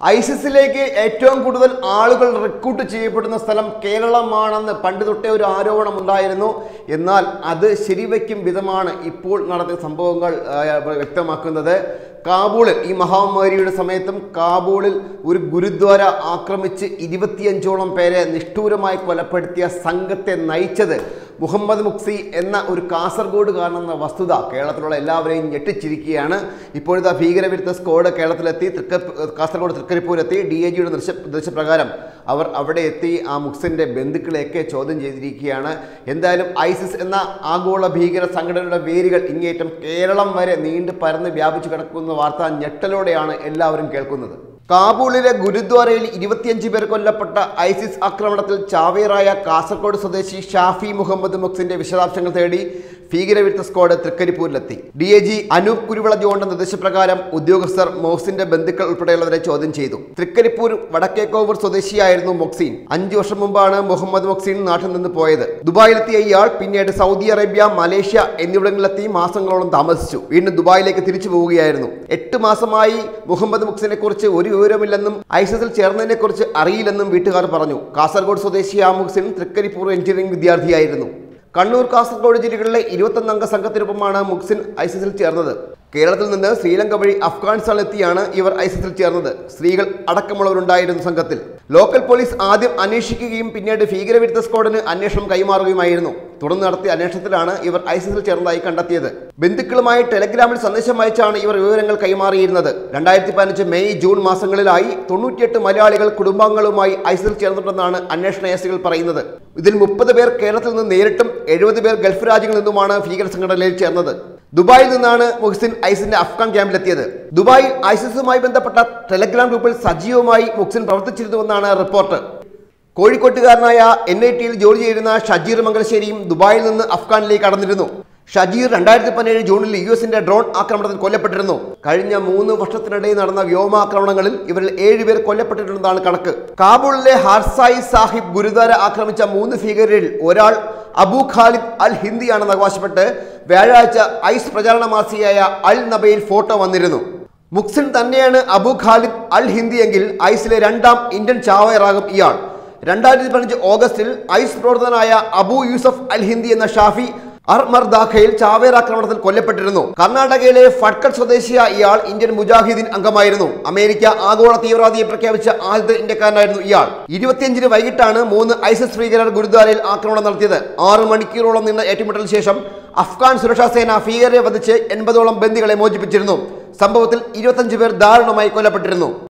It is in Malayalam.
ഐസിസിലേക്ക് ഏറ്റവും കൂടുതൽ ആളുകൾ റിക്രൂട്ട് ചെയ്യപ്പെടുന്ന സ്ഥലം കേരളമാണെന്ന് പണ്ട് തൊട്ടേ ഒരു ആരോപണം ഉണ്ടായിരുന്നു എന്നാൽ അത് ശരിവയ്ക്കും വിധമാണ് ഇപ്പോൾ നടത്തിയ സംഭവങ്ങൾ ആ, വ്യക്തമാക്കുന്നത് കാബൂളിൽ ഈ മഹാമാരിയുടെ സമയത്തും കാബൂളിൽ ഒരു ഗുരുദ്വാര ആക്രമിച്ച് ഇരുപത്തിയഞ്ചോളം പേരെ നിഷ്ഠൂരമായി കൊലപ്പെടുത്തിയ സംഘത്തെ നയിച്ചത് മുഹമ്മദ് മുക്സി എന്ന ഒരു കാസർഗോഡുകാരൻ എന്ന വസ്തുത കേരളത്തിലുള്ള എല്ലാവരെയും ഞെട്ടിച്ചിരിക്കുകയാണ് ഇപ്പോഴത്തെ ഭീകരവിരുദ്ധ സ്ക്വാഡ് കേരളത്തിലെത്തി തൃക്ക കാസർഗോഡ് തൃക്കരിപ്പൂരെത്തി ഡി എ ജിയുടെ നിർദ്ദേശ നിർദ്ദേശപ്രകാരം അവർ അവിടെ എത്തി ആ മുക്സിൻ്റെ ബന്ധുക്കളെയൊക്കെ ചോദ്യം ചെയ്തിരിക്കുകയാണ് എന്തായാലും ഐസിസ് എന്ന ആഗോള ഭീകര സംഘടനയുടെ വേരുകൾ ഇങ്ങേറ്റം കേരളം വരെ നീണ്ടു പരന്ന് വ്യാപിച്ചു കിടക്കുന്ന വാർത്ത ഞെട്ടലോടെയാണ് എല്ലാവരും കേൾക്കുന്നത് കാബൂളിലെ ഗുരുദ്വാരയിൽ ഇരുപത്തിയഞ്ച് പേർ കൊല്ലപ്പെട്ട ഐസിസ് ആക്രമണത്തിൽ ചാവേറായ കാസർഗോഡ് സ്വദേശി ഷാഫി മുഹമ്മദ് മുക്സിന്റെ വിശദാംശങ്ങൾ തേടി ഭീകരവിരുദ്ധ സ്ക്വാഡ് തൃക്കരിപ്പൂരിലെത്തി D A G Anoop Kuruvila ജോണിന്റെ നിർദ്ദേശപ്രകാരം ഉദ്യോഗസ്ഥർ മോഹ്സിന്റെ ബന്ധുക്കൾ ഉൾപ്പെടെയുള്ളവരെ ചോദ്യം ചെയ്തു തൃക്കരിപ്പൂർ വടക്കേക്കോവൂർ സ്വദേശിയായിരുന്നു മൊക്സീൻ അഞ്ചു വർഷം മുമ്പാണ് മുഹമ്മദ് മൊക്സീൻ നാട്ടിൽ നിന്ന് പോയത് ദുബായിലെത്തിയ ഇയാൾ പിന്നീട് സൗദി അറേബ്യ മലേഷ്യ എന്നിവിടങ്ങളിലെത്തി മാസങ്ങളോളം താമസിച്ചു വീണ്ടും ദുബായിലേക്ക് തിരിച്ചു പോവുകയായിരുന്നു എട്ട് മാസമായി മുഹമ്മദ് മുക്സിനെ കുറിച്ച് ഒരു വിവരമില്ലെന്നും ഐസിസിൽ ചേർന്നതിനെ കുറിച്ച് അറിയില്ലെന്നും വീട്ടുകാർ പറഞ്ഞു കാസർഗോഡ് സ്വദേശി ആ മുക്സിൻ തൃക്കരിപ്പൂർ എഞ്ചിനീയറിംഗ് വിദ്യാർത്ഥിയായിരുന്നു കണ്ണൂർ കാസർഗോഡ് ജില്ലകളിലെ ഇരുപത്തൊന്നംഗ സംഘത്തിനൊപ്പമാണ് മുക്സിൻ ഐസിസിൽ ചേർന്നത് കേരളത്തിൽ നിന്ന് ശ്രീലങ്ക വഴി അഫ്ഗാനിസ്ഥാനിലെത്തിയാണ് ഇവർ ഐസിസിൽ ചേർന്നത് സ്ത്രീകൾ അടക്കമുള്ളവരുണ്ടായിരുന്നു സംഘത്തിൽ ലോക്കൽ പോലീസ് ആദ്യം അന്വേഷിക്കുകയും പിന്നീട് ഭീകരവിരുദ്ധ സ്ക്വാഡിന് അന്വേഷണം കൈമാറുകയുമായിരുന്നു തുടർന്ന് നടത്തിയ അന്വേഷണത്തിലാണ് ഇവർ ഐസിസിൽ ചേർന്നതായി കണ്ടെത്തിയത് ബന്ധുക്കളുമായി ടെലഗ്രാമിൽ സന്ദേശം അയച്ചാണ് ഇവർ വിവരങ്ങൾ കൈമാറിയിരുന്നത് രണ്ടായിരത്തി പതിനഞ്ച് മെയ് ജൂൺ മാസങ്ങളിലായി തൊണ്ണൂറ്റിയെട്ട് മലയാളികൾ കുടുംബാംഗങ്ങളുമായി ഐസിസിൽ ചേർന്നിട്ടുണ്ടെന്നാണ് അന്വേഷണ ഏജൻസികൾ പറയുന്നത് ഇതിൽ മുപ്പത് പേർ കേരളത്തിൽ നിന്ന് നേരിട്ടും എഴുപത് പേർ ഗൾഫ് രാജ്യങ്ങളിൽ നിന്നുമാണ് ഭീകര സംഘടനയിൽ ചേർന്നത് ദുബായിൽ നിന്നാണ് മുഹ്സിൻ ഐസിന്റെ അഫ്ഗാൻ ക്യാമ്പിലെത്തിയത് ദുബായിൽ ഐസിസുമായി ബന്ധപ്പെട്ട ടെലഗ്രാം ഗ്രൂപ്പിൽ സജീവമായി മുഹ്സിൻ പ്രവർത്തിച്ചിരുന്നുവെന്നാണ് റിപ്പോർട്ട് കോഴിക്കോട്ടുകാരനായ എൻ ഐ ടിയിൽ ജോലി ചെയ്യുന്ന ഷജീർ മംഗലശ്ശേരിയും ദുബായിൽ നിന്ന് അഫ്ഗാനിലേക്ക് കടന്നിരുന്നു ഷജീർ രണ്ടായിരത്തി പതിനേഴ് ജൂണിൽ യു എസിന്റെ ഡ്രോൺ ആക്രമണത്തിൽ കൊല്ലപ്പെട്ടിരുന്നു കഴിഞ്ഞ മൂന്ന് വർഷത്തിനിടയിൽ നടന്ന വ്യോമാക്രമണങ്ങളിൽ ഇവരിൽ ഏഴുപേർ കൊല്ലപ്പെട്ടിട്ടുണ്ടെന്നാണ് കണക്ക് കാബൂളിലെ ഹാർസായി സാഹിബ് ഗുരുദ്വാര ആക്രമിച്ച മൂന്ന് ഭീകരരിൽ ഒരാൾ അബു ഖാലിദ് അൽ ഹിന്ദിയാണെന്ന് അവകാശപ്പെട്ട് വ്യാഴാഴ്ച ഐസ് പ്രചാരണ മാസികയായ അൽ നബയിൽ ഫോട്ടോ വന്നിരുന്നു മുക്സിൻ തന്നെയാണ് അബു ഖാലിദ് അൽ ഹിന്ദി എങ്കിൽ ഐസിലെ രണ്ടാം ഇന്ത്യൻ ചാവേറാകും ഇയാൾ രണ്ടായിരത്തി പതിനഞ്ച് ഓഗസ്റ്റിൽ ഐസ് പ്രവർത്തകനായ അബു യൂസഫ് അൽ ഹിന്ദി എന്ന ഷാഫി അർമർദാഖയിൽ ചാവേർ ആക്രമണത്തിൽ കൊല്ലപ്പെട്ടിരുന്നു കർണാടകയിലെ ഫട്കൽ സ്വദേശിയായ ഇയാൾ ഇന്ത്യൻ മുജാഹിദീൻ അംഗമായിരുന്നു അമേരിക്ക ആഗോള തീവ്രവാദിയെ പ്രഖ്യാപിച്ച ആദ്യത്തെ ഇന്ത്യക്കാരനായിരുന്നു ഇയാൾ ഇരുപത്തിയഞ്ചിന് വൈകിട്ടാണ് മൂന്ന് ഐസിസ് ഭീകരർ ഗുരുദ്വാരയിൽ ആക്രമണം നടത്തിയത് ആറ് മണിക്കൂറോളം നീണ്ട ഏറ്റുമുട്ടലിന് ശേഷം അഫ്ഗാൻ സുരക്ഷാ സേന ഭീകരരെ വധിച്ച് എൺപതോളം ബന്ദികളെ മോചിപ്പിച്ചിരുന്നു സംഭവത്തിൽ ഇരുപത്തഞ്ച് പേർ ദാരുണമായി കൊല്ലപ്പെട്ടിരുന്നു